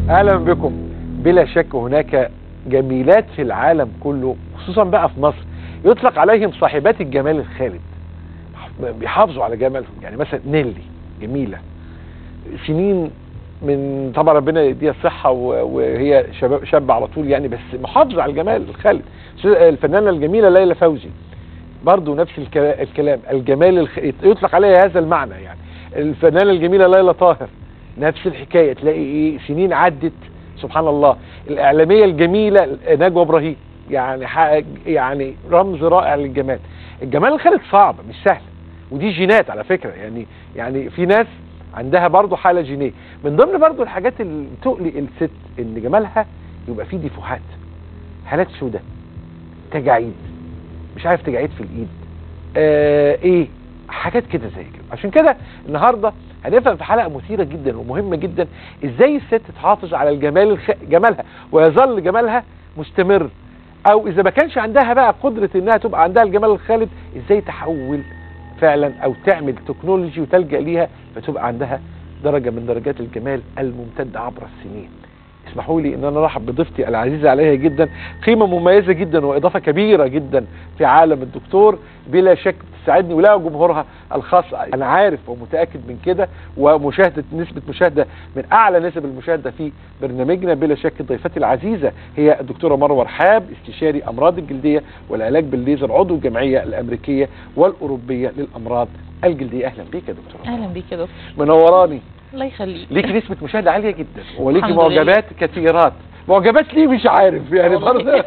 اهلا بكم بلا شك هناك جميلات في العالم كله خصوصا بقى في مصر يطلق عليهم صاحبات الجمال الخالد بيحافظوا على جمالهم يعني مثلا نيلي جميله سنين من طبعا ربنا يديها الصحه و- وهي شباب شابه على طول يعني بس محافظه على الجمال الخالد الفنانه الجميله ليلى فوزي برضو نفس الك- الكلام الجمال الخ... يطلق عليها هذا المعنى يعني الفنانه الجميله ليلى طاهر نفس الحكايه تلاقي ايه سنين عدت سبحان الله الاعلاميه الجميله نجوى ابراهيم يعني ح... يعني رمز رائع للجمال الجمال الخالد صعب مش سهل ودي جينات على فكره يعني يعني في ناس عندها برضو حاله جينيه من ضمن برضو الحاجات اللي تقلق الست ان جمالها يبقى فيه ديفوهات هالات سوداء تجاعيد مش عارف تجاعيد في الايد آه ايه حاجات كده زي كده عشان كده النهارده هنفهم في حلقه مثيره جدا ومهمه جدا ازاي الست تحافظ على الجمال الخ... جمالها ويظل جمالها مستمر او اذا ما كانش عندها بقى قدره انها تبقى عندها الجمال الخالد ازاي تحول فعلا او تعمل تكنولوجي وتلجا ليها فتبقى عندها درجه من درجات الجمال الممتده عبر السنين اسمحوا لي ان انا ارحب بضيفتي العزيزه عليها جدا قيمه مميزه جدا واضافه كبيره جدا في عالم الدكتور بلا شك بتساعدني ولا جمهورها الخاص انا عارف ومتاكد من كده ومشاهده نسبه مشاهده من اعلى نسب المشاهده في برنامجنا بلا شك ضيفتي العزيزه هي الدكتوره مروه رحاب استشاري امراض الجلديه والعلاج بالليزر عضو الجمعيه الامريكيه والاوروبيه للامراض الجلديه اهلا بيك يا دكتوره اهلا بيك يا دكتور منوراني الله يخليك ليكي نسبة مشاهدة عالية جدا وليكي الحمد لله. معجبات كثيرات معجبات ليه مش عارف يعني والله. برضه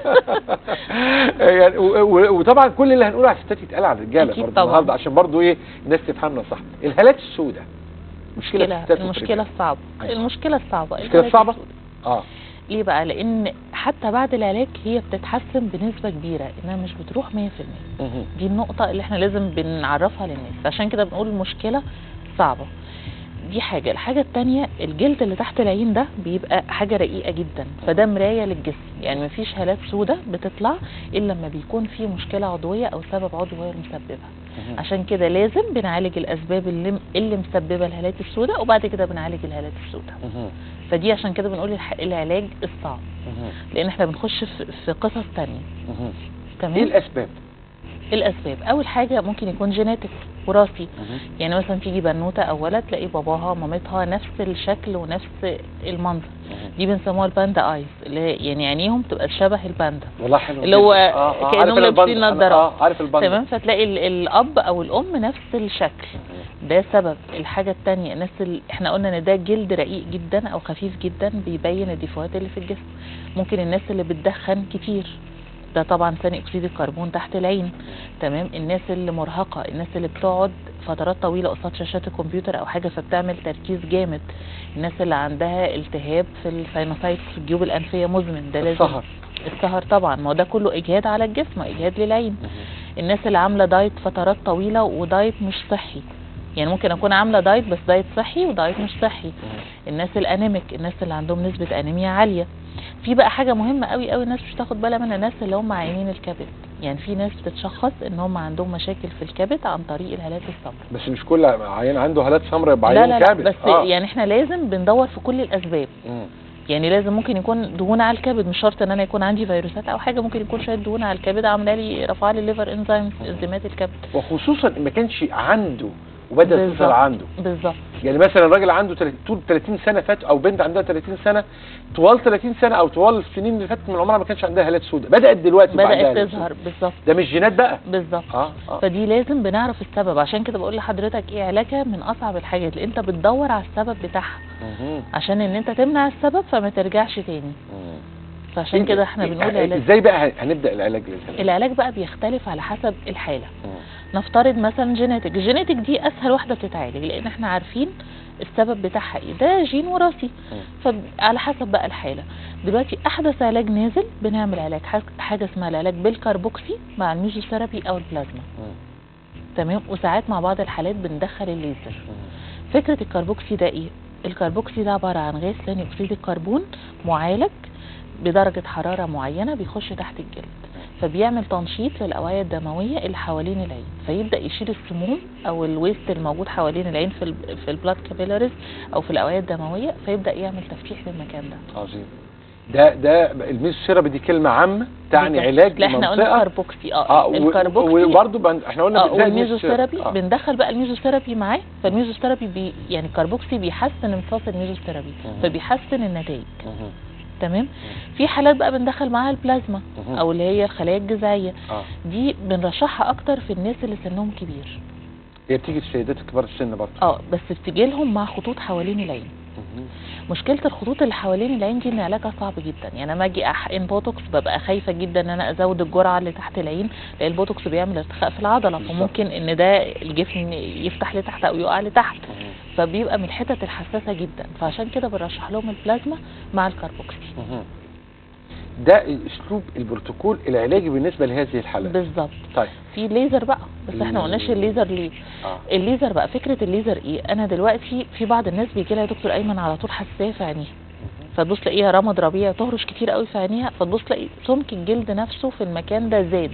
يعني و- و- وطبعا كل اللي هنقوله على الستات يتقال على الرجاله أكيد برضه طبعا. النهارده عشان برضه ايه الناس تفهمنا صح الهالات السوداء مشكله المشكلة الستات المشكلة والرجال. الصعبة أيوة. المشكلة الصعبة المشكلة الحالات الصعبة؟ السوداء. اه ليه بقى لان حتى بعد العلاج هي بتتحسن بنسبة كبيرة انها مش بتروح 100% مهم. دي النقطة اللي احنا لازم بنعرفها للناس عشان كده بنقول المشكلة صعبة دي حاجة الحاجة التانية الجلد اللي تحت العين ده بيبقى حاجة رقيقة جدا فده مراية للجسم يعني مفيش هالات سودة بتطلع إلا لما بيكون في مشكلة عضوية أو سبب عضوي هو المسببها مهم. عشان كده لازم بنعالج الأسباب اللي, اللي مسببة الهالات السوداء وبعد كده بنعالج الهالات السوداء مهم. فدي عشان كده بنقول الح- العلاج الصعب مهم. لأن احنا بنخش في, في قصص تانية مهم. تمام ايه الاسباب الأسباب أول حاجة ممكن يكون جيناتيك وراثي مهم. يعني مثلا تيجي بنوته او ولد تلاقي باباها مامتها نفس الشكل ونفس المنظر مهم. دي بنسموها الباندا ايز اللي هي يعني عينيهم تبقى شبه الباندا والله حلو اللي هو جداً. آه، آه، كأنهم عارف أنا لابسين البند. أنا- نظارات. اه عارف البند تمام فتلاقي ال- الاب او الام نفس الشكل ده سبب الحاجه التانية الناس اللي احنا قلنا ان ده جلد رقيق جدا او خفيف جدا بيبين الديفوهات اللي في الجسم ممكن الناس اللي بتدخن كتير ده طبعا ثاني اكسيد الكربون تحت العين تمام الناس اللي مرهقه الناس اللي بتقعد فترات طويله قصاد شاشات الكمبيوتر او حاجه فبتعمل تركيز جامد الناس اللي عندها التهاب في الساينوسايتس في الجيوب الانفيه مزمن ده لازم السهر السهر طبعا ما هو ده كله اجهاد على الجسم اجهاد للعين مهم. الناس اللي عامله دايت فترات طويله ودايت مش صحي يعني ممكن اكون عامله دايت بس دايت صحي ودايت مش صحي مهم. الناس الانيميك الناس اللي عندهم نسبه انيميا عاليه في بقى حاجه مهمه قوي قوي الناس مش تاخد بالها منها الناس اللي هم عيانين الكبد يعني في ناس بتتشخص ان هم عندهم مشاكل في الكبد عن طريق الهالات السمراء بس مش كل عيان عنده هالات سمراء يبقى لا عيان لا لا كبد بس آه. يعني احنا لازم بندور في كل الاسباب مم. يعني لازم ممكن يكون دهون على الكبد مش شرط ان انا يكون عندي فيروسات او حاجه ممكن يكون شويه دهون على الكبد عامله لي رفع لي الليفر انزيمز انزيمات الكبد وخصوصا ان ما كانش عنده وبدا تظهر بالظبط. عنده بالظبط يعني مثلا الراجل عنده تل- طول 30 سنه فات او بنت عندها 30 سنه طوال 30 سنه او طوال السنين اللي فاتت من عمرها ما كانش عندها هالات سوداء بدات دلوقتي يبقى عندها بدات هالات تظهر سوداء. بالظبط ده مش جينات بقى بالظبط اه اه فدي لازم بنعرف السبب عشان كده بقول لحضرتك ايه علاجها من اصعب الحاجات اللي انت بتدور على السبب بتاعها مهم. عشان ان انت تمنع السبب فما ترجعش تاني مم. فعشان كده احنا إيه- بنقول إيه- علاج ازاي بقى هنبدا العلاج للهالات العلاج بقى بيختلف على حسب الحاله مم. نفترض مثلا جينيتك الجينيتك دي اسهل واحده بتتعالج لان احنا عارفين السبب بتاعها ايه ده جين وراثي فعلى حسب بقى الحاله دلوقتي احدث علاج نازل بنعمل علاج حاج- حاجه اسمها العلاج بالكربوكسي مع الميزوثيرابي او البلازما مم. تمام وساعات مع بعض الحالات بندخل الليزر مم. فكره الكربوكسي ده ايه الكربوكسي ده عباره عن غاز ثاني اكسيد الكربون معالج بدرجه حراره معينه بيخش تحت الجلد فبيعمل تنشيط للاوعيه الدمويه اللي حوالين العين فيبدا يشيل السموم او الويست الموجود حوالين العين في ال في البلاد كابيلاريز او في الاوعيه الدمويه فيبدا يعمل تفتيح للمكان ده عظيم ده ده الميزوثيرابي دي كلمه عامه تعني بالظبط. علاج لا احنا قلنا لمنطقه كاربوكسي اه, اه و- الكاربوكسي وبرضه بن- احنا قلنا اه بنزود والميزوثيرابي آه. بندخل بقى الميزوثيرابي معاه فالميزوثيرابي بي يعني الكاربوكسي بيحسن امتصاص الميزوثيرابي مهم. فبيحسن النتائج مهم. تمام في حالات بقى بندخل معاها البلازما مهم. او اللي هي الخلايا الجذعيه اه دي بنرشحها اكتر في الناس اللي سنهم كبير هي بتيجي في سيدات كبار السن برضه اه بس بتجي لهم مع خطوط حوالين العين مهم. مشكله الخطوط اللي حوالين العين دي ان علاجها صعب جدا يعني لما اجي احقن بوتوكس ببقى خايفه جدا ان انا ازود الجرعه اللي تحت العين لان البوتوكس بيعمل ارتخاء في العضله بالظبط. فممكن ان ده الجفن يفتح لتحت او يقع لتحت مهم. فبيبقى من الحتت الحساسه جدا فعشان كده بنرشح لهم البلازما مع الكاربوكسي مهم. ده اسلوب البروتوكول العلاجي بالنسبه لهذه الحالات بالظبط طيب في ليزر بقى بس احنا ما قلناش الليزر ليه اه الليزر بقى فكره الليزر ايه انا دلوقتي في بعض الناس بيجي لها يا دكتور ايمن على طول حساسيه في عينيها فتبص تلاقيها رمد ربيع تهرش كتير قوي في عينيها فتبص تلاقي سمك الجلد نفسه في المكان ده زاد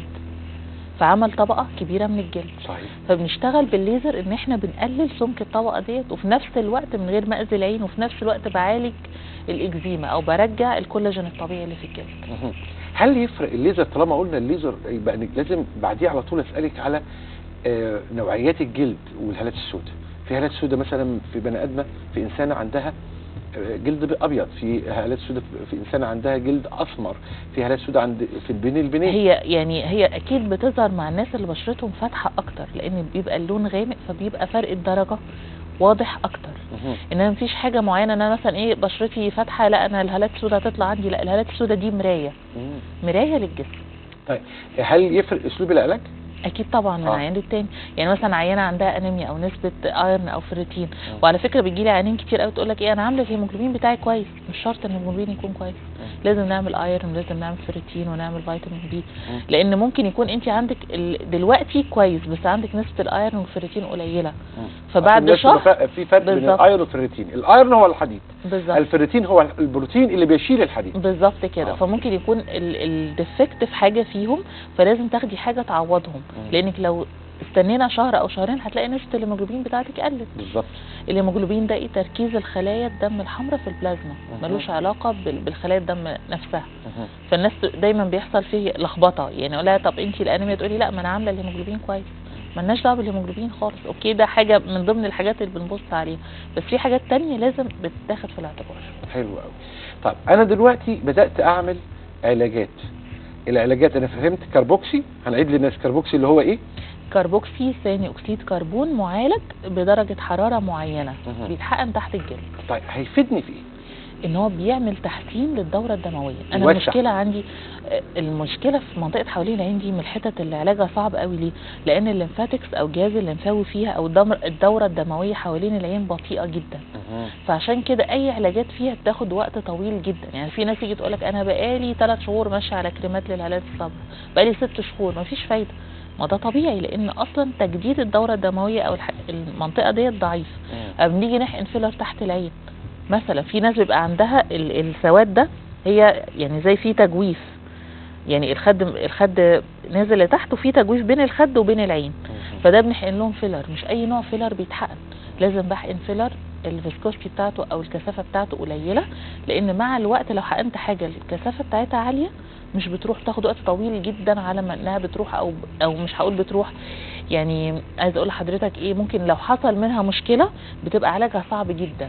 فعمل طبقه كبيره من الجلد صحيح فبنشتغل بالليزر ان احنا بنقلل سمك الطبقه ديت وفي نفس الوقت من غير ما اذي العين وفي نفس الوقت بعالج الاكزيما او برجع الكولاجين الطبيعي اللي في الجلد مهم. هل يفرق الليزر طالما قلنا الليزر يبقى إنك لازم بعديه على طول اسالك على آه، نوعيات الجلد والهالات السوداء في هالات سوداء مثلا في بني ادمه في انسانه عندها آه، جلد ابيض في هالات سوداء في انسانه عندها جلد اسمر في هالات سوداء عند في البنين البنين هي يعني هي اكيد بتظهر مع الناس اللي بشرتهم فاتحه اكتر لان بيبقى اللون غامق فبيبقى فرق الدرجه واضح اكتر مهم. ان مفيش حاجه معينه ان انا مثلا ايه بشرتي فاتحه لا انا الهالات السوداء هتطلع عندي لا الهالات السوداء دي مرايه مم. مرايه للجسم طيب هل يفرق اسلوب العلاج؟ اكيد طبعا من آه. عيان للتاني يعني مثلا عيانه عندها انيميا او نسبه ايرن او فيريتين مم. وعلى فكره بيجي لي عيانين كتير قوي تقول لك ايه انا عامله الهيموجلوبين بتاعي كويس مش شرط ان الهيموجلوبين يكون كويس لازم نعمل ايرن لازم نعمل فيريتين ونعمل فيتامين بي مم. لان ممكن يكون انت عندك ال... دلوقتي كويس بس عندك نسبه الايرن والفيريتين قليله مم. فبعد عشان شهر- بس يبقى في فرق بين بالظبط. الايرون والفيريتين الايرون هو الحديد بالظبط الفيريتين هو البروتين اللي بيشيل الحديد بالظبط كده آه. فممكن يكون الديفكت في حاجه فيهم فلازم تاخدي حاجه تعوضهم مم. لانك لو استنينا شهر او شهرين هتلاقي نسبه الهيموجلوبين بتاعتك قلت بالظبط الهيموجلوبين ده ايه تركيز الخلايا الدم الحمراء في البلازما مهم. ملوش علاقه بال- بالخلايا الدم نفسها مهم. فالناس دايما بيحصل فيه لخبطه يعني اقول لها طب انت الانيميا تقولي لا ما انا عامله الهيموجلوبين كويس ملناش دعوه بالهيموجلوبين خالص اوكي ده حاجه من ضمن الحاجات اللي بنبص عليها بس في حاجات تانية لازم بتتاخد في الاعتبار حلو قوي طيب انا دلوقتي بدات اعمل علاجات العلاجات انا فهمت كربوكسي هنعيد للناس كربوكسي اللي هو ايه كربوكسي ثاني اكسيد كربون معالج بدرجه حراره معينه مهم. بيتحقن تحت الجلد طيب هيفيدني في ايه ان هو بيعمل تحسين للدوره الدمويه انا يوسع. المشكله عندي آه، المشكله في منطقه حوالين العين دي من الحتت اللي علاجها صعب قوي ليه لان الليمفاتكس او الجهاز الليمفاوي فيها او الدمر الدوره الدمويه حوالين العين بطيئه جدا فعشان كده اي علاجات فيها بتاخد وقت طويل جدا يعني في ناس تيجي تقولك انا بقالي 3 شهور ماشيه على كريمات للهالات الصبر بقالي 6 شهور مفيش فايده ما ده طبيعي لان اصلا تجديد الدوره الدمويه او الح- المنطقه ديت ضعيف أما بنيجي نحقن فيلر تحت العين مثلا في ناس بيبقى عندها ال- السواد ده هي يعني زي في تجويف يعني الخد الخد نازل لتحت وفي تجويف بين الخد وبين العين فده بنحقن لهم فيلر مش اي نوع فيلر بيتحقن لازم بحقن فيلر الفيسكوستي بتاعته او الكثافه بتاعته قليله لان مع الوقت لو حقنت حاجه الكثافه بتاعتها عاليه مش بتروح تاخد وقت طويل جدا على ما انها بتروح او او مش هقول بتروح يعني عايز اقول لحضرتك ايه ممكن لو حصل منها مشكله بتبقى علاجها صعب جدا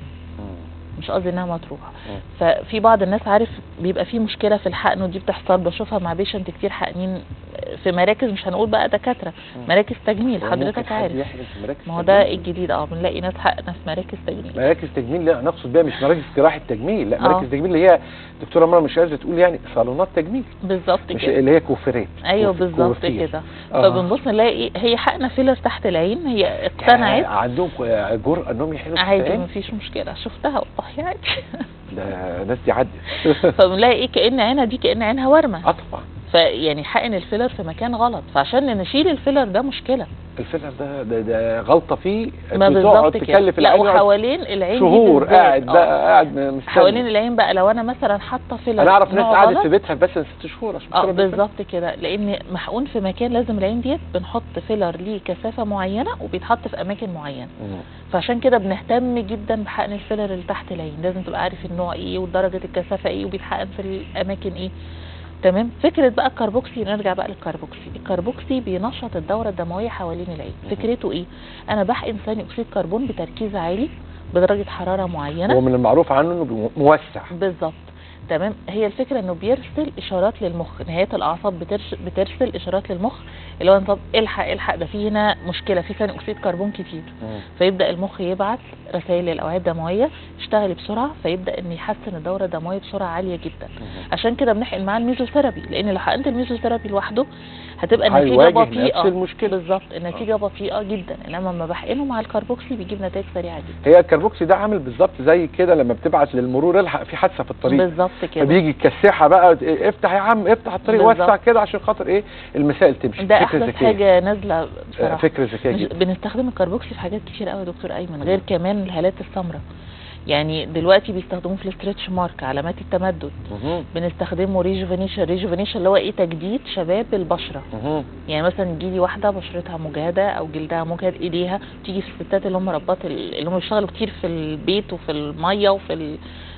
مش قصدي انها ما تروح ففي بعض الناس عارف بيبقى في مشكله في الحقن ودي بتحصل بشوفها مع بيشنت كتير حقنين في مراكز مش هنقول بقى دكاتره مراكز تجميل حضرتك عارف ما هو ده الجديد اه بنلاقي ناس حقنا في مراكز تجميل مراكز تجميل لا نقصد بيها مش مراكز جراحه تجميل لا آه. مراكز تجميل اللي هي دكتوره مرة مش عايزه تقول يعني صالونات تجميل بالظبط مش كده اللي هي كوفرات ايوه كوف- بالظبط كوافير. كده آه. فبنبص نلاقي ايه هي حقنه فيلر تحت العين هي اقتنعت يعني عندهم جرأة انهم يحلوا عادي التهاب؟ مفيش مشكله شفتها والله عادي ده الناس دي عدت فبنلاقي ايه كأن عينها دي كأن عينها ورمه اه طبعا فيعني حقن الفيلر في مكان غلط فعشان نشيل الفيلر ده مشكله الفيلر ده ده, ده غلطه فيه ما بتقعد بالظبط كده تكلف لا العين يقعد وحوالين العين دي شهور بالذات. قاعد آه. بقى قاعد مستني حوالين العين بقى لو انا مثلا حاطه فيلر انا اعرف ناس نوع قعدت غلط، في بيتها بس ست شهور عشان اه تشرب الفيلر. بالظبط كده لان محقون في مكان لازم العين ديت بنحط فيلر ليه كثافه معينه وبيتحط في اماكن معينه مم. فعشان كده بنهتم جدا بحقن الفيلر اللي تحت العين لازم تبقى عارف النوع ايه ودرجه الكثافه ايه وبيتحقن في الاماكن ايه تمام فكره بقى الكربوكسي نرجع بقى للكربوكسي الكربوكسي بينشط الدوره الدمويه حوالين العين فكرته ايه انا بحقن ثاني اكسيد كربون بتركيز عالي بدرجه حراره معينه هو من المعروف عنه انه بي- موسع بالظبط تمام هي الفكره انه بيرسل اشارات للمخ نهايات الاعصاب بترش بترسل اشارات للمخ اللي هو نظام الحق الحق ده في هنا مشكله في ثاني اكسيد كربون كتير مم. فيبدا المخ يبعت رسائل للاوعيه الدمويه اشتغلي بسرعه فيبدا ان يحسن الدوره الدمويه بسرعه عاليه جدا مم. عشان كده بنحقن معاه الميزوثيرابي لان لو حقنت الميزوثيرابي لوحده هتبقى النتيجه هيواجه بطيئه نفس المشكلة. بالظبط النتيجه بطيئه جدا انما لما بحقنه مع الكربوكسي بيجيب نتائج سريعه جدا هي الكربوكسي ده عامل بالظبط زي كده لما بتبعت للمرور الحق في حادثه في الطريق بالظبط كده فبيجي يكسحها بقى إيه، افتح يا عم افتح الطريق بالظبط. وسع كده عشان خاطر ايه المسائل تمشي ده فكره احدث ذكيه حاجه نازله آه، بصراحه فكره ذكيه مش- جدا بنستخدم الكربوكسي في حاجات كتير قوي يا دكتور ايمن غير كمان الهالات السمراء يعني دلوقتي بيستخدموه في الستريتش مارك علامات التمدد مهم. بنستخدمه ريجوفينيشن ريجوفينيشن اللي هو ايه تجديد شباب البشره مهم. يعني مثلا تجيلي واحده بشرتها مجهده او جلدها مجهد ايديها تيجي في الستات اللي هم رباط ال- اللي هم بيشتغلوا كتير في البيت وفي الميه وفي ال-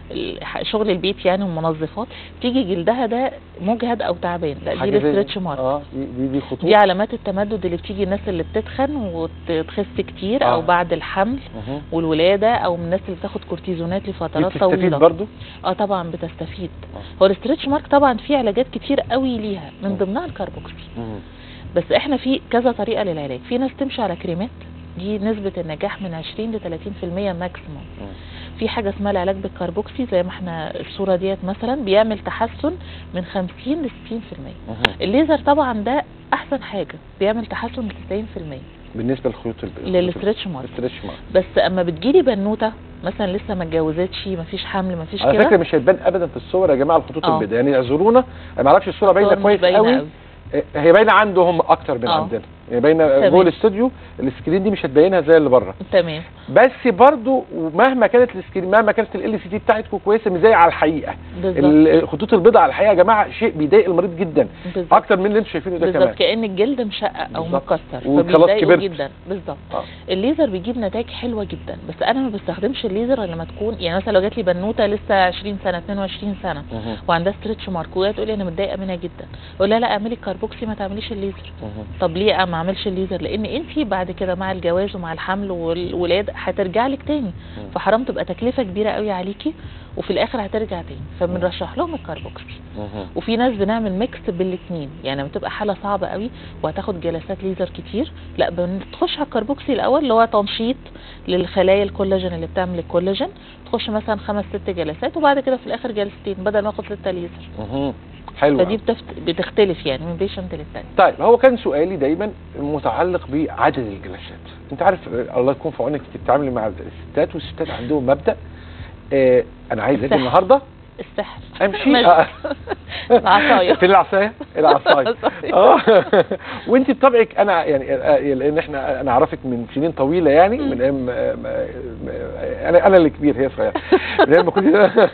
ال- شغل البيت يعني والمنظفات تيجي جلدها ده مجهد او تعبان لا دي حاجة زي- الستريتش مارك اه دي دي, دي خطوط دي علامات التمدد اللي بتيجي الناس اللي بتتخن وتخس كتير آه. او بعد الحمل مهم. والولاده او من الناس اللي بتاخد كورتيزونات دي لفترات بتستفيد طويله برضو اه طبعا بتستفيد آه. هو الاسترتش مارك طبعا فيه علاجات كتير قوي ليها مم. من ضمنها الكربوكسي مهم. بس احنا في كذا طريقه للعلاج في ناس تمشي على كريمات دي نسبة النجاح من 20 ل 30% ماكسيموم مم. في حاجة اسمها العلاج بالكربوكسي زي ما احنا الصورة ديت مثلا بيعمل تحسن من 50 ل 60% مهم. الليزر طبعا ده احسن حاجة بيعمل تحسن ل 90% بالنسبه للخيوط ال- للستريتش مارك الستريتش مارك بس اما بتجيلي بنوتة مثلا لسه ما اتجوزتش مفيش حمل مفيش على فكره كده مش هتبان ابدا في الصور يا جماعه الخطوط آه. البيضاء يعني اعذرونا أنا ما اعرفش الصوره باينه الصور مش كويس باينة قوي قوي. هي باينه عندهم اكتر من آه. عندنا هي باينه تمام. جوه الاستوديو السكرين دي مش هتبينها زي اللي بره تمام بس برضو مهما كانت السكرين مهما كانت ال سي تي بتاعتكم كويسه مش زي على الحقيقه بالظبط الخطوط البيضاء على الحقيقه يا جماعه شيء بيضايق المريض جدا بالظبط اكتر من اللي انتم شايفينه ده كمان بالظبط كأن الجلد مشقق او بالظبط. مكسر وخلاص فبيضايقه كبرت. جدا بالظبط آه. الليزر بيجيب نتائج حلوه جدا بس انا ما بستخدمش الليزر إلا لما تكون يعني مثلا لو جات لي بنوته لسه 20 سنه 22 سنه مهم. وعندها ستريتش مارك وهي تقول لي انا متضايقه منها جدا اقول لها لا اعملي الكربوكسي ما تعمليش الليزر مهم. طب ليه ما اعملش الليزر لان انت بعد كده مع الجواز ومع الحمل والولاد هترجع لك تاني مم. فحرام تبقى تكلفه كبيره قوي عليكي وفي الاخر هترجع تاني فبنرشح لهم الكربوكسي مهم. وفي ناس بنعمل ميكس بالاثنين يعني لما تبقى حاله صعبه قوي وهتاخد جلسات ليزر كتير لا بنخش على الكربوكسي الاول اللي هو تنشيط للخلايا الكولاجين اللي بتعمل الكولاجين تخش مثلا خمس ست جلسات وبعد كده في الاخر جلستين بدل ما اخد ستة ليزر مهم. حلو فدي أوي. بتفت... بتختلف يعني من بيشنت للتاني طيب هو كان سؤالي دايما متعلق بعدد الجلسات انت عارف آه، الله يكون في عونك انت بتتعاملي مع الستات والستات عندهم مبدا آه انا عايز اجي السحر. النهارده السحر امشي ماشي. آه. العصاية. في العصايه العصايه العصاية. اه وانت بطبعك انا يعني آه، لان احنا انا اعرفك من سنين طويله يعني من ايام آه، ما- ما- انا انا اللي كبير هي صغيره من ايام ما كنت آه،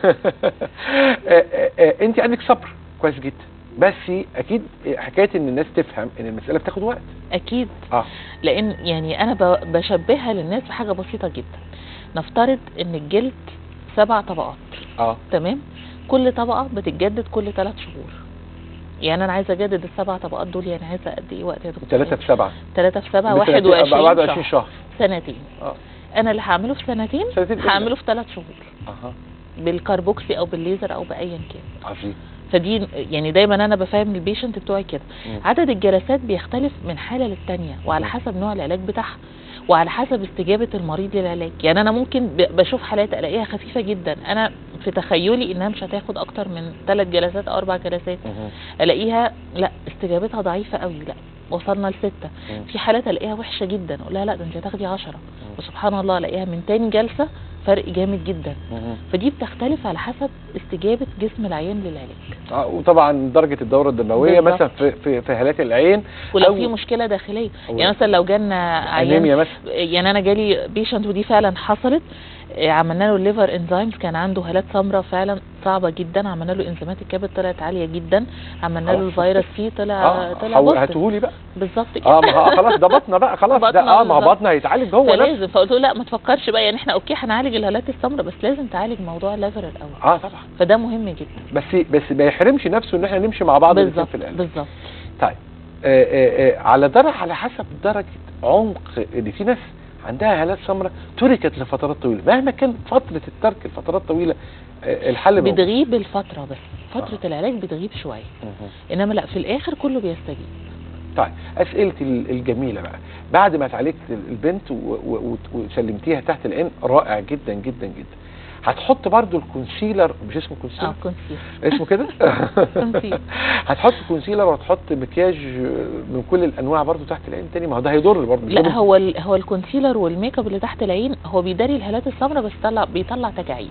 آه، آه، انت عندك صبر كويس جدا بس اكيد حكايه ان الناس تفهم ان المساله بتاخد وقت اكيد اه لان يعني انا ب- بشبهها للناس بحاجه بسيطه جدا نفترض ان الجلد سبع طبقات اه تمام كل طبقه بتتجدد كل ثلاث شهور يعني انا عايزه اجدد السبع طبقات دول يعني عايزه قد ايه وقت يا دكتور ثلاثة في سبعة ثلاثة في سبعة بثلاثين- 21 بعد 20 شهر شهر سنتين اه انا اللي هعمله في سنتين سنتين إيه هعمله في ثلاث شهور اها بالكربوكسي او بالليزر او بايا كان عظيم فدي يعني دايما انا بفهم البيشنت بتوعي كده مم. عدد الجلسات بيختلف من حاله للتانيه وعلى حسب نوع العلاج بتاعها وعلى حسب استجابه المريض للعلاج يعني انا ممكن ب- بشوف حالات الاقيها خفيفه جدا انا في تخيلي انها مش هتاخد اكتر من ثلاث جلسات او اربع جلسات مهم. الاقيها لا استجابتها ضعيفه قوي لا وصلنا لستة مم. في حالات الاقيها وحشه جدا اقول لها لا ده انت هتاخدي 10 وسبحان الله الاقيها من تاني جلسه فرق جامد جدا مهم. فدي بتختلف على حسب استجابه جسم العيان للعلاج آه، وطبعا درجه الدوره الدمويه بالظبط. مثلا في في في هالات العين ولو أو- في مشكله داخليه أو يعني مثلا لو جالنا عيان انيميا مثلا يعني انا جالي بيشنت ودي فعلا حصلت آه، عملنا له الليفر انزيمز كان عنده هالات سمراء فعلا صعبه جدا عملنا له انزيمات الكبد طلعت عاليه جدا عملنا له خلاص. الفيروس سي طلع اه طلع حو- بوزيتيف هاتهولي بقى بالظبط كده اه ما هو خلاص ده بطنه بقى خلاص ده بطنة اه ما هو بالظبط. بطنه هيتعالج هو نفسه فلازم فقلت له لا ما تفكرش بقى يعني احنا اوكي هنعالج الهالات السمراء بس لازم تعالج موضوع الليفر الاول اه طبعا فده مهم جدا بس بس ما يحرمش نفسه ان احنا نمشي مع بعض الاثنين بالظبط في القلب بالظبط طيب آه آه آه على درجه على حسب درجه عمق ان في ناس عندها هالات سمراء تركت لفترات طويله مهما كان فتره الترك لفترات طويله آه الحل موجود. بتغيب الفتره بس فتره آه. العلاج بتغيب شويه مهم. انما لا في الاخر كله بيستجيب طيب اسئلتي ال- الجميله بقى بعد ما اتعالجت البنت و- و- وت- وسلمتيها تحت العين رائع جدا جدا جدا هتحط برضو الكونسيلر مش اسمه كونسيلر اه كونسيل اسمه كده كونسيلر. هتحط كونسيلر وهتحط مكياج من كل الانواع برضو تحت العين تاني ما هو ده هيضر برضو لا بيضر- هو ال هو الكونسيلر والميك اب اللي تحت العين هو بيداري الهالات السمراء بس طلع بيطلع تجاعيد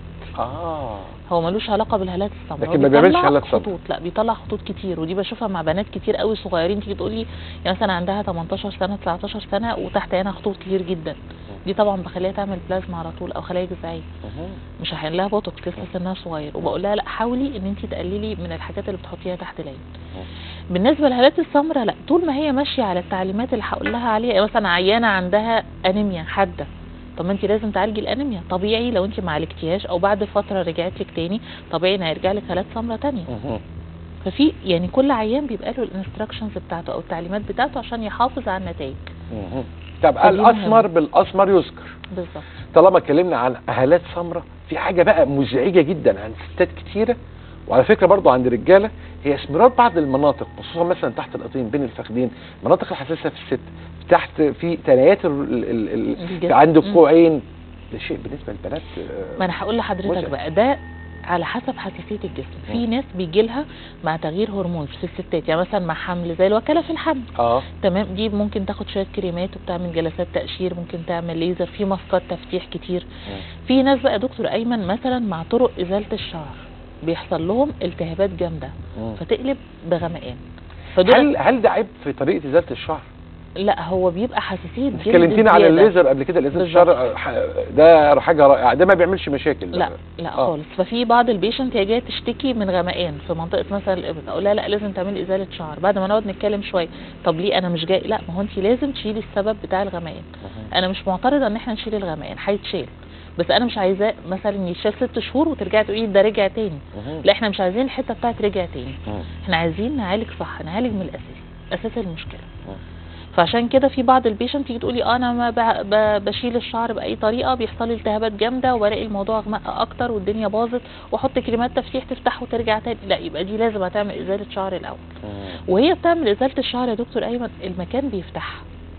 اه هو ملوش علاقه بالهالات السمراء لكن هو ما بيعملش بيطلع هالات سمراء. خطوط لا بيطلع خطوط كتير ودي بشوفها مع بنات كتير قوي صغيرين تيجي تقول لي يعني مثلا عندها 18 سنه 19 سنه وتحت عينها خطوط كتير جدا دي طبعا بخليها تعمل بلازما على طول او خلايا جذعيه مهم. مش هحقن لها بوتوكس لسه سنها صغير وبقول لها لا حاولي ان انت تقللي من الحاجات اللي بتحطيها تحت العين بالنسبه للهالات السمراء لا طول ما هي ماشيه على التعليمات اللي هقول لها عليها يعني مثلا عيانه عندها انيميا حاده طب ما انت لازم تعالجي الانيميا طبيعي لو انت ما عالجتيهاش او بعد فتره رجعت لك تاني طبيعي ان هيرجع لك هالات سمراء تانية مهم. ففي يعني كل عيان بيبقى له الانستراكشنز بتاعته او التعليمات بتاعته عشان يحافظ على النتائج مهم. طب فدي الاسمر مهمة. بالاسمر يذكر بالظبط طالما اتكلمنا عن هالات سمراء في حاجه بقى مزعجه جدا عند ستات كتيره وعلى فكره برضو عند رجاله هي اسمرار بعض المناطق خصوصا مثلا تحت القطين بين الفخذين المناطق الحساسه في الست تحت في ثنايات ال- ال- ال- الجسم. عند مم. الكوعين ده شيء بالنسبه للبنات آه، ما انا هقول لحضرتك مزعج. بقى ده على حسب حساسيه الجسم في مم. ناس بيجي لها مع تغيير هرمون في الستات يعني مثلا مع حمل زي الوكاله في الحمل اه تمام دي ممكن تاخد شويه كريمات وبتعمل جلسات تقشير ممكن تعمل ليزر في ماسكات تفتيح كتير في ناس بقى دكتور ايمن مثلا مع طرق ازاله الشعر بيحصل لهم التهابات جامده مم. فتقلب بغمقان فدول هل هل ده عيب في طريقه ازاله الشعر؟ لا هو بيبقى حساسيه جلد اتكلمتينا على زيادة. الليزر قبل كده ازاله بالظبط. الشعر آه، ح- ده حاجه رائعه ده ما بيعملش مشاكل لا لا آه. خالص ففي بعض البيشنت هي جايه تشتكي من غمقان في منطقه مثلا الابط اقول لها لا لازم تعملي ازاله شعر بعد ما نقعد نتكلم شويه طب ليه انا مش جاي لا ما هو انت لازم تشيلي السبب بتاع الغمقان مهم. انا مش معترضه ان احنا نشيل الغمقان هيتشال بس انا مش عايزاه مثلا يتشال ست شهور وترجعي تقولي ده رجع تاني مهم. لا احنا مش عايزين الحته بتاعت رجع تاني مم. احنا عايزين نعالج صح نعالج من الاساس اساس المشكله مم. فعشان كده في بعض البيشنت تيجي تقولي اه انا ما ب- ب- بشيل الشعر باي طريقه بيحصل لي التهابات جامده وبلاقي الموضوع غمق اكتر والدنيا باظت واحط كريمات تفتيح تفتح وترجع تاني لا يبقى دي لازم هتعمل ازاله شعر الاول مم. وهي بتعمل ازاله الشعر يا دكتور ايمن المكان بيفتحها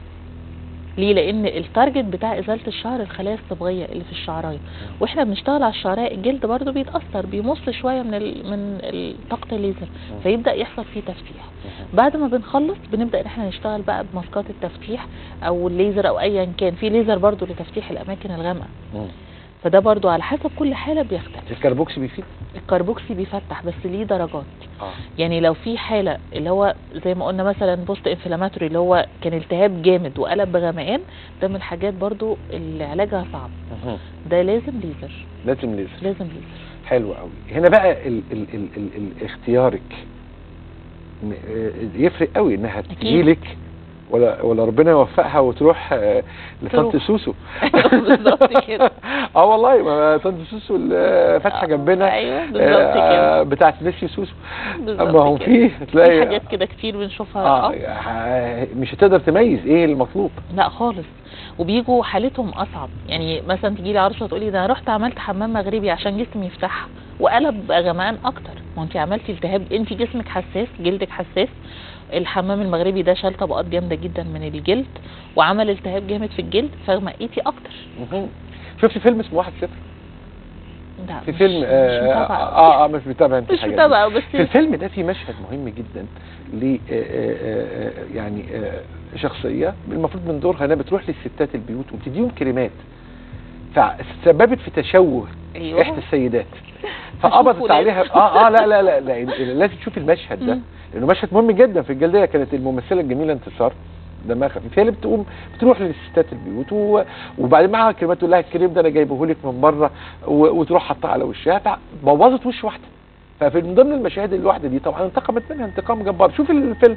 ليه لان التارجت بتاع ازاله الشعر الخلايا الصبغيه اللي في الشعرايه واحنا بنشتغل على الشعرايه الجلد برضو بيتاثر بيمص شويه من ال من ال- طاقه الليزر فيبدا يحصل فيه تفتيح بعد ما بنخلص بنبدا ان احنا نشتغل بقى بماسكات التفتيح او الليزر او ايا كان في ليزر برضو لتفتيح الاماكن الغامقه مم. فده برضو على حسب كل حاله بيختلف الكربوكسي بيفيد؟ الكربوكسي بيفتح بس ليه درجات اه يعني لو في حاله اللي هو زي ما قلنا مثلا بوست انفلاماتوري اللي هو كان التهاب جامد وقلب بغمقان ده من الحاجات برضو اللي علاجها صعب مهم. ده لازم ليزر لازم ليزر لازم ليزر حلو قوي هنا بقى ال ال ال ال ال اختيارك م- آه، يفرق قوي انها أكيد. تجيلك ولا ولا ربنا يوفقها وتروح آه، لطنط تروح. سوسو بالظبط كده. اه والله ما طنط سوسو اللي فاتحه جنبنا ايوه بالظبط كده آه، بتاعت ميسي سوسو بالظبط اما هم كده. فيه في تلاقي حاجات كده كتير بنشوفها اه آه. ه- مش هتقدر تميز ايه المطلوب لا خالص وبيجوا حالتهم اصعب يعني مثلا تجي لي عروسه تقولي ده انا رحت عملت حمام مغربي عشان جسمي يفتحها وقلب غمقان اكتر ما انت عملتي التهاب انت جسمك حساس جلدك حساس الحمام المغربي ده شال طبقات جامده جدا من الجلد وعمل التهاب جامد في الجلد فغمقيتي اكتر مهم. شفت فيلم اسمه واحد صفر لا في مش- فيلم مش آه متابعة. اه اه مش متابع انت مش الحاجات دي. متابعه بس في الفيلم ده في مشهد مهم جدا ل آه، آه، آه، يعني آه، شخصيه المفروض من دورها انها بتروح للستات البيوت وبتديهم كريمات فسببت في تشوه ايوه احدى السيدات فقبضت هشوفه عليها لازم. اه اه لا لا لا, لا لازم تشوف المشهد ده مم. لانه مشهد مهم جدا في الجلديه كانت الممثله الجميله انتصار دمها خفيف هي اللي بتقوم بتروح للستات البيوت و... وبعدين معاها كلمات تقول لها الكريم ده انا جايبه لك من بره و... وتروح حاطاه على وشها فبوظت وش واحده ففي من ضمن المشاهد الواحده دي طبعا انتقمت منها انتقام جبار شوف الفيلم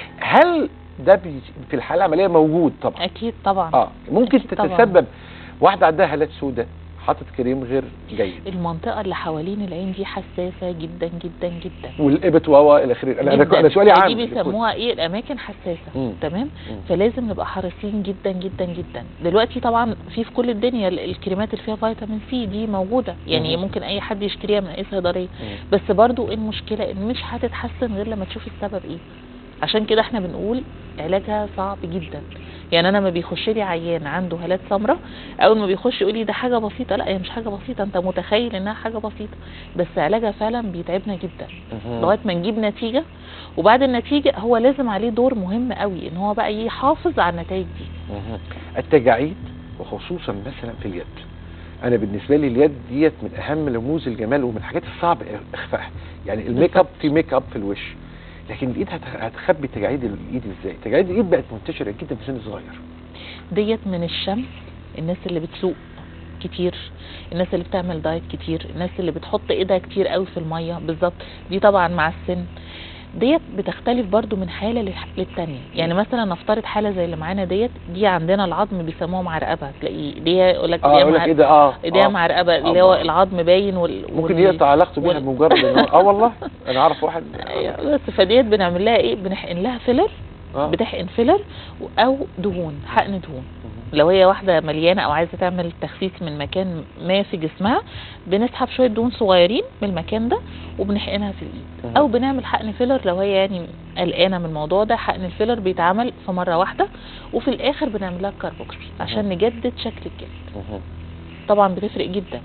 هل ده بي... في الحاله العمليه موجود طبعا اكيد طبعا اه ممكن أكيد طبعاً. تتسبب واحده عندها هالات سوداء حاطط كريم غير جيد المنطقه اللي حوالين العين دي حساسه جدا جدا جدا والابط واوا الى اخره انا جداً. انا سؤالي عام دي بيسموها ايه الاماكن حساسه مم. تمام مم. فلازم نبقى حريصين جدا جدا جدا دلوقتي طبعا في في كل الدنيا ال- الكريمات اللي فيها فيتامين سي دي موجوده يعني مم. ممكن اي حد يشتريها من اي صيدليه مم. بس برضو إيه المشكله ان مش هتتحسن غير لما تشوف السبب ايه عشان كده احنا بنقول علاجها صعب جدا يعني انا ما بيخش لي عيان عنده هالات سمراء اول ما بيخش يقول لي ده حاجه بسيطه لا هي مش حاجه بسيطه انت متخيل انها حاجه بسيطه بس علاجها فعلا بيتعبنا جدا مم. لغايه ما نجيب نتيجه وبعد النتيجه هو لازم عليه دور مهم قوي ان هو بقى يحافظ على النتائج دي مهم. التجاعيد وخصوصا مثلا في اليد انا بالنسبه لي اليد ديت من اهم رموز الجمال ومن الحاجات الصعب اخفائها يعني الميك اب بالظبط. في ميك اب في الوش لكن الايد هت- هتخبي تجاعيد الايد ازاي تجاعيد الايد بقت منتشره جدا في سن صغير ديت من الشمس الناس اللي بتسوق كتير الناس اللي بتعمل دايت كتير الناس اللي بتحط ايدها كتير قوي في الميه بالظبط دي طبعا مع السن ديت بتختلف برضو من حاله للح- للتانية يعني مثلا نفترض حاله زي اللي معانا ديت دي عندنا العظم بيسموها معرقبه تلاقيه ايديها يقول لك اه ايديها اقول لك معر- ايه ده اه ايديها آه. معرقبه اللي هو آه. العظم باين وال... ممكن وال- يقطع علاقته بيها وال- بمجرد ان هو اه والله انا اعرف واحد أيوة، بس فديت بنعمل لها ايه بنحقن لها فيلر آه. بتحقن فيلر او دهون حقن دهون لو هي واحده مليانه او عايزه تعمل تخسيس من مكان ما في جسمها بنسحب شويه دهون صغيرين من المكان ده وبنحقنها في الايد مهم. او بنعمل حقن فيلر لو هي يعني قلقانه من الموضوع ده حقن الفيلر بيتعمل في مره واحده وفي الاخر بنعمل لها كاربوكسي عشان نجدد شكل الجلد مهم. طبعا بتفرق جدا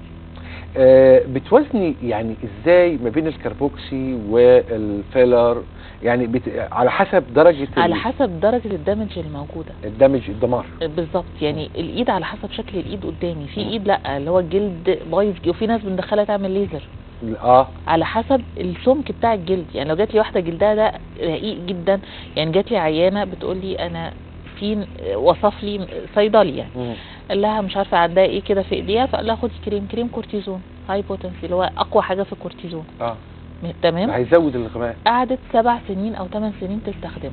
آه، بتوازني يعني ازاي ما بين الكربوكسي والفيلر يعني بت... على حسب درجه على ال- حسب درجه الدمج الموجوده الدمج الدمار بالظبط يعني الايد على حسب شكل الايد قدامي في ايد لا اللي هو الجلد بايظ وفي ناس بندخلها تعمل ليزر اه على حسب السمك بتاع الجلد يعني لو جات لي واحده جلدها ده رقيق جدا يعني جات لي عيانه بتقول لي انا في وصف لي صيدلي يعني مم. قال لها مش عارفه عندها ايه كده في ايديها فقال لها خدي كريم كريم كورتيزون هاي بوتنسي اللي هو اقوى حاجه في الكورتيزون اه م- ده تمام هيزود الغماء قعدت سبع سنين او ثمان سنين تستخدمه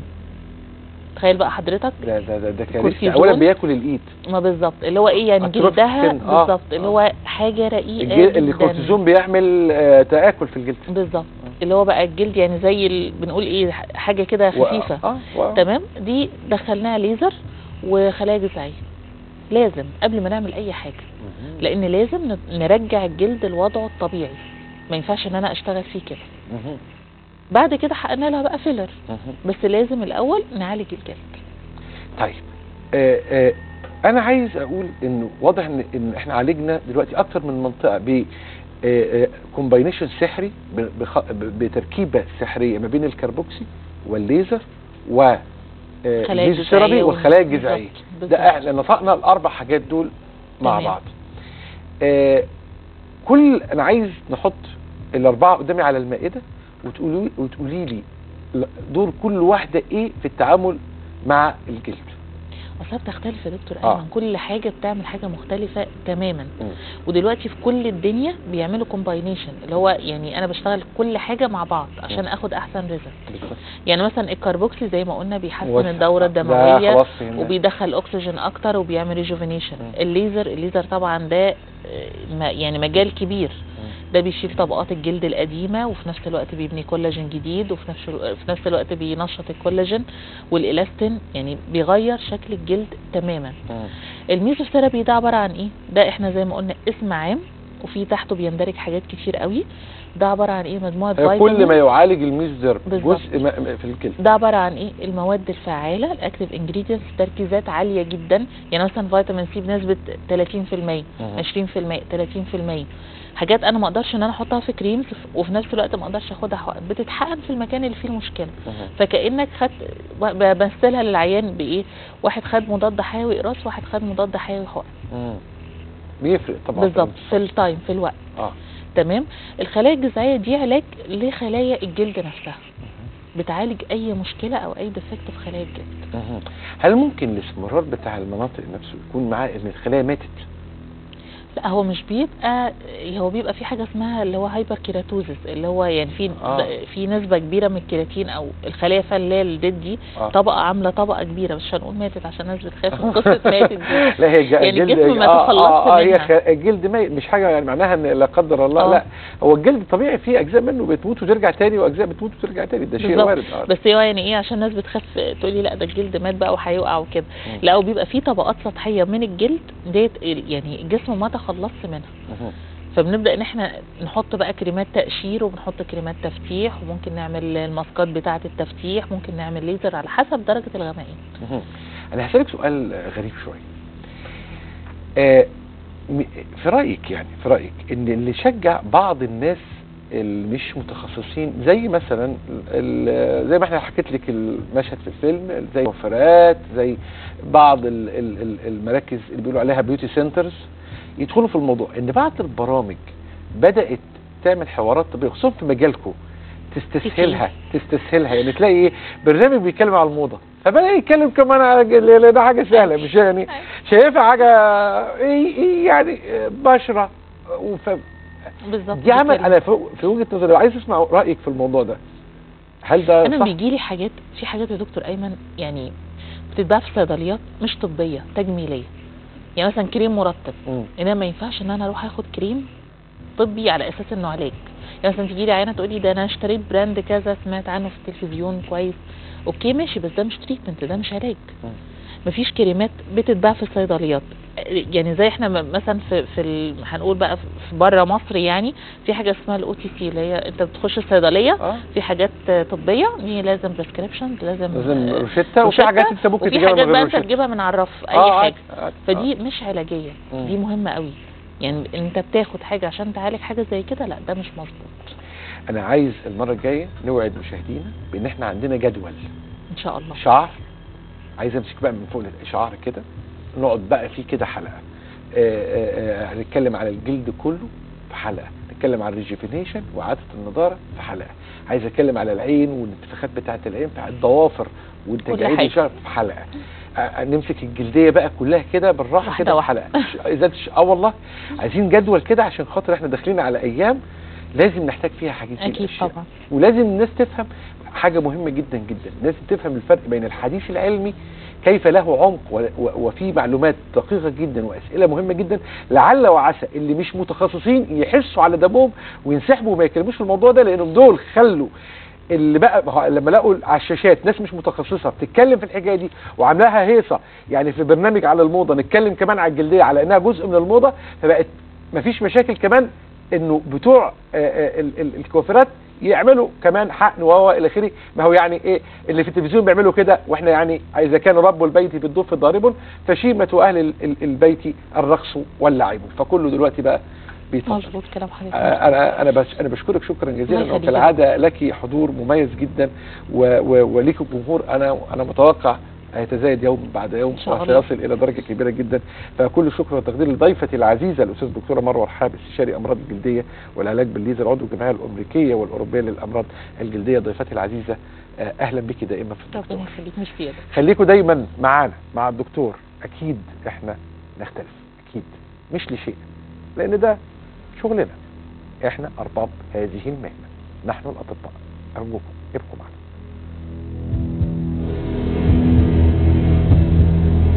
تخيل بقى حضرتك ده ده ده, ده كارثه كورتيزون. اولا بياكل الايد ما بالظبط اللي هو ايه يعني أتروفيك جلدها سكين. آه. بالظبط اللي آه. هو حاجه رقيقه الجل... جدا الكورتيزون بيعمل آه تاكل في الجلد بالظبط اللي هو بقى الجلد يعني زي ال... بنقول ايه ح- حاجه كده و- خفيفه اه و... تمام دي دخلناها ليزر وخلايا جذعيه لازم قبل ما نعمل اي حاجه مهم. لان لازم ن- نرجع الجلد لوضعه الطبيعي ما ينفعش ان انا اشتغل فيه كده مهم. بعد كده حققنا لها بقى فيلر مهم. بس لازم الاول نعالج الجلد طيب آه آه انا عايز اقول انه واضح ان ان احنا عالجنا دلوقتي اكتر من منطقه ب كومباينيشن سحري ب- بخ- ب- بتركيبه سحريه ما بين الكربوكسي والليزر و آه، خلايا الفيزيوثيرابي جذعية والخلايا بالظبط، الجذعيه بالظبط. ده احنا نطقنا الاربع حاجات دول مع تمام. بعض آه كل انا عايز نحط الاربعه قدامي على المائده وتقولي وتقولي لي دور كل واحده ايه في التعامل مع الجلد اصلا بتختلف يا دكتور آه. ايمن كل حاجه بتعمل حاجه مختلفه تماما مم. ودلوقتي في كل الدنيا بيعملوا كومباينيشن اللي هو يعني انا بشتغل كل حاجه مع بعض عشان مم. اخد احسن ريزلت بالظبط. يعني مثلا الكاربوكسي زي ما قلنا بيحسن وسع. الدوره ده الدمويه خلاص هنا. وبيدخل اكسجين اكتر وبيعمل ريجوفينيشن مم. الليزر الليزر طبعا ده آه، ما- يعني مجال كبير مم. ده بيشيل طبقات الجلد القديمه وفي نفس الوقت بيبني كولاجين جديد وفي نفس الو- في نفس الوقت بينشط الكولاجين والالاستين يعني بيغير شكل الجلد تماما مم. الميزوثيرابي ده عباره عن ايه ده احنا زي ما قلنا اسم عام وفي تحته بيندرج حاجات كتير قوي ده عباره عن ايه مجموعه هي كل فيتامين ما يعالج الميزوديرم بالظبط. جزء ما- ما- في الكلى ده عباره عن ايه المواد الفعاله الاكتيف انجريدينتس تركيزات عاليه جدا يعني مثلا فيتامين سي بنسبه 30% مهم. 20% 30% حاجات انا ما اقدرش ان انا احطها في كريمز وفي نفس الوقت ما اقدرش اخدها حقن بتتحقن في المكان اللي فيه المشكله مهم. فكانك خدت ب- بمثلها للعيان بايه واحد خد مضاد حيوي قراص واحد خد مضاد حيوي حقن مم. بيفرق طبعا بالظبط في التايم في الوقت اه تمام الخلايا الجذعيه دي علاج لخلايا الجلد نفسها بتعالج اي مشكله او اي ديفكت في خلايا الجلد مهم. هل ممكن الاستمرار بتاع المناطق نفسه يكون معاه ان الخلايا ماتت لا هو مش بيبقى هو بيبقى في حاجه اسمها اللي هو هايبر كيراتوزس اللي هو يعني في آه. في نسبه كبيره من الكيراتين او الخلايا فعلا اللي هي الديد دي آه. طبقه عامله طبقه كبيره مش هنقول ماتت عشان الناس بتخاف من قصه ماتت دي لا هي الج- يعني الجلد الجسم ما آه تخلصش آه آه هي منها. خ- الجلد ميت مش حاجه يعني معناها ان لا قدر الله آه. لا هو الجلد طبيعي فيه اجزاء منه بتموت وترجع تاني واجزاء بتموت وترجع تاني ده شيء بالظبط. وارد اه بس هو يعني ايه عشان الناس بتخاف تقول لي لا ده الجلد مات بقى وهيقع وكده مم. لا هو بيبقى في طبقات سطحيه من الجلد ديت يعني الجسم ما تخلصش منها مهم. فبنبدا ان احنا نحط بقى كريمات تقشير وبنحط كريمات تفتيح وممكن نعمل الماسكات بتاعه التفتيح ممكن نعمل ليزر على حسب درجه الغمقان مهم. انا هسألك سؤال غريب شويه آه م- في رأيك يعني في رأيك ان اللي شجع بعض الناس اللي مش متخصصين زي مثلا ال- زي ما احنا حكيت لك المشهد في الفيلم زي وفرات زي بعض ال- ال- ال- المراكز اللي بيقولوا عليها بيوتي سنترز يدخلوا في الموضوع ان بعض البرامج بدأت تعمل حوارات طبية خصوصا في مجالكم تستسهلها تستسهلها يعني تلاقي ايه برنامج بيتكلم على الموضه فبدا يتكلم كمان على الج- لان ده حاجه سهله مش يعني شايفها حاجه ايه ايه يعني بشره وف... بالظبط دي عمل كده. انا في في وجهه نظري عايز اسمع رايك في الموضوع ده هل ده انا صح؟ بيجي لي حاجات في حاجات يا دكتور ايمن يعني بتتباع في الصيدليات مش طبيه تجميليه يعني مثلا كريم مرطب مم. انما ما ينفعش ان انا اروح اخد كريم طبي على اساس انه علاج يعني مثلا تيجي لي عينه تقول لي ده انا اشتريت براند كذا سمعت عنه في التلفزيون كويس اوكي ماشي بس ده مش تريتمنت ده مش علاج مم. مفيش كريمات بتتباع في الصيدليات يعني زي احنا م- مثلا في في ال... هنقول بقى في بره مصر يعني في حاجه اسمها الاو تي سي اللي هي انت بتخش الصيدليه اه في حاجات طبيه دي لازم بريسكريبشن لازم لازم آه، روشته وفي روشتة، حاجات انت ممكن وفي تجيبها من حاجات بقى غير انت روشته تجيبها من على الرف اي آه، حاجه عادي، عادي. فدي مش علاجيه مم. دي مهمه قوي يعني انت بتاخد حاجه عشان تعالج حاجه زي كده لا ده مش مظبوط انا عايز المره الجايه نوعد مشاهدينا بان احنا عندنا جدول ان شاء الله شعر عايز امسك بقى من فوق شعر كده نقعد بقى فيه كده حلقه آه، آه، آه، هنتكلم على الجلد كله في حلقه نتكلم على الريجيفينيشن وإعادة النضارة في حلقة عايز اتكلم على العين والانتفاخات بتاعة العين بتاع الضوافر والتجاعيد حاجة. الشعر في حلقة آه، نمسك الجلدية بقى كلها كده بالراحة واحدة كده في واحدة. حلقة ش- إذا تش- اه والله عايزين جدول كده عشان خاطر احنا داخلين على ايام لازم نحتاج فيها حاجات اكيد طبعا ولازم الناس تفهم حاجة مهمة جدا جدا لازم تفهم الفرق بين الحديث العلمي كيف له عمق و- و- وفيه معلومات دقيقة جدا وأسئلة مهمة جدا لعل وعسى اللي مش متخصصين يحسوا على دمهم وينسحبوا وما يتكلموش في الموضوع ده لأنهم دول خلوا اللي بقى ما هو لما لقوا على الشاشات ناس مش متخصصه بتتكلم في الحكايه دي وعاملاها هيصه يعني في برنامج على الموضه نتكلم كمان على الجلديه على انها جزء من الموضه فبقت مفيش مشاكل كمان انه بتوع آه، آه، ال- ال- الكوافيرات يعملوا كمان حقن وهو الى اخره ما هو يعني ايه اللي في التلفزيون بيعملوا كده واحنا يعني اذا كان رب البيت بالضف ضارب فشيمه اهل ال- ال- البيت الرقص واللعب فكله دلوقتي بقى بيتفضل مظبوط كلام حضرتك آه، انا انا بس انا بشكرك شكرا جزيلا الله يخليك. وكالعاده لك حضور مميز جدا و- و- وليك جمهور انا انا متوقع هيتزايد يوم بعد يوم إن شاء الله. وسيصل الى درجه كبيره جدا فكل شكر وتقدير لضيفتي العزيزه الاستاذ دكتوره مروه رحاب استشاري امراض الجلديه والعلاج بالليزر عضو الجمعيه الامريكيه والاوروبيه للامراض الجلديه ضيفتي العزيزه آه، اهلا بك دائما في ربنا الدكتور يخليك مش زياده خليكم دايما معانا مع الدكتور اكيد احنا نختلف اكيد مش لشيء لان ده شغلنا احنا ارباب هذه المهنه نحن الاطباء ارجوكم ابقوا معنا